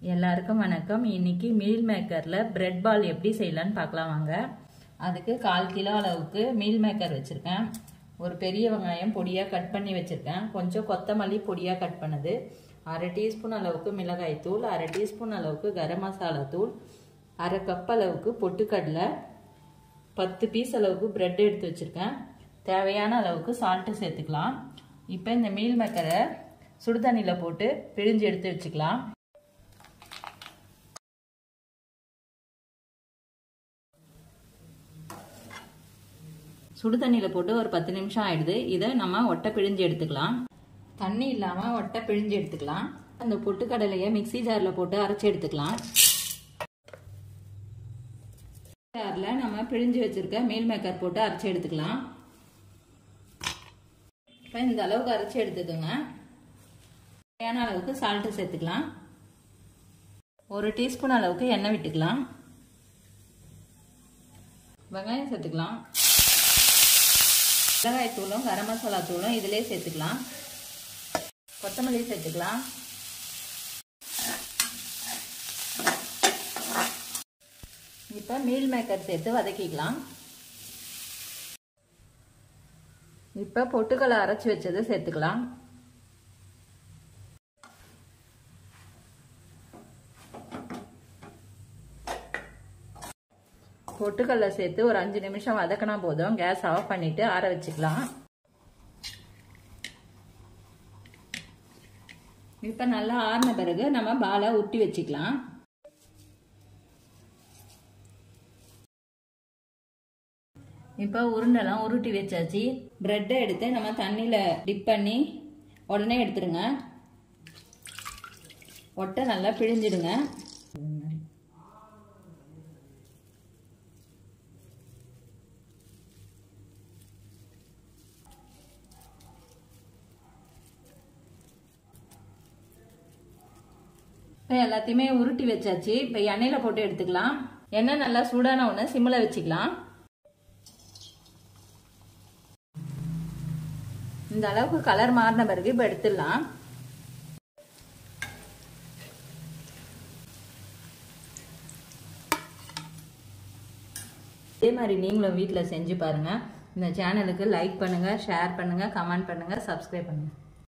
எல்லாருக்கும் வணக்கம் இன்னைக்கு மீல் மேக்கரில் பிரெட் பால் எப்படி செய்யலான்னு பார்க்கலாம் வாங்க அதுக்கு கால் கிலோ அளவுக்கு மீல் மேக்கர் வச்சுருக்கேன் ஒரு பெரிய வெங்காயம் பொடியாக கட் பண்ணி வச்சுருக்கேன் கொஞ்சம் கொத்தமல்லி பொடியாக கட் பண்ணது அரை டீஸ்பூன் அளவுக்கு மிளகாய் தூள் அரை டீஸ்பூன் அளவுக்கு கரம் மசாலா தூள் அரை கப் அளவுக்கு பொட்டுக்கடலை பத்து பீஸ் அளவுக்கு பிரெட் எடுத்து வச்சுருக்கேன் தேவையான அளவுக்கு சால்ட்டு சேர்த்துக்கலாம் இப்போ இந்த மீல் மேக்கரை சுடுதண்ணியில் போட்டு பிழிஞ்சு எடுத்து வச்சுக்கலாம் சுடு தண்ணியில் போட்டு ஒரு பத்து நிமிஷம் ஆயிடுது இதை நம்ம ஒட்டை பிழிஞ்சு எடுத்துக்கலாம் தண்ணி இல்லாமல் ஒட்டை பிழிஞ்சு எடுத்துக்கலாம் அந்த பொட்டுக்கடலையை மிக்சி ஜாரில் போட்டு அரைச்சி எடுத்துக்கலாம் ஜாரில் நம்ம பிழிஞ்சு வச்சுருக்க மீல் மேக்கர் போட்டு அரைச்சி எடுத்துக்கலாம் இப்போ இந்த அளவுக்கு அரைச்சி எடுத்துக்கோங்க தேவையான அளவுக்கு சால்ட்டு சேர்த்துக்கலாம் ஒரு டீஸ்பூன் அளவுக்கு எண்ணெய் விட்டுக்கலாம் வெங்காயம் சேர்த்துக்கலாம் மிளகாய் தூளும் கரம் மசாலா தூளும் இதிலே சேர்த்துக்கலாம் கொத்தமல்லி சேர்த்துக்கலாம் இப்போ மீல் மேக்கர் சேர்த்து வதக்கிக்கலாம் இப்போ பொட்டுக்கலை அரைச்சி வச்சதை சேர்த்துக்கலாம் பொட்டுக்கல்ல சேர்த்து ஒரு அஞ்சு நிமிஷம் வதக்கினா போதும் கேஸ் ஆஃப் பண்ணிட்டு ஆற வச்சுக்கலாம் இப்போ நல்லா ஆறின பிறகு நம்ம பாலை உருட்டி வச்சுக்கலாம் இப்போ உருண்டெல்லாம் உருட்டி வச்சாச்சு ப்ரெட்டை எடுத்து நம்ம தண்ணியில் டிப் பண்ணி உடனே எடுத்துருங்க ஒட்டை நல்லா பிழிஞ்சிடுங்க இப்போ எல்லாத்தையுமே உருட்டி வச்சாச்சு இப்போ எண்ணெயில் போட்டு எடுத்துக்கலாம் எண்ணெய் நல்லா சூடான உடனே சிம்மில் வச்சுக்கலாம் இந்த அளவுக்கு கலர் மாறின பிறகு இப்போ எடுத்துடலாம் இதே மாதிரி நீங்களும் வீட்டில் செஞ்சு பாருங்கள் இந்த சேனலுக்கு லைக் பண்ணுங்கள் ஷேர் பண்ணுங்கள் கமெண்ட் பண்ணுங்கள் சப்ஸ்கிரைப் பண்ணுங்கள்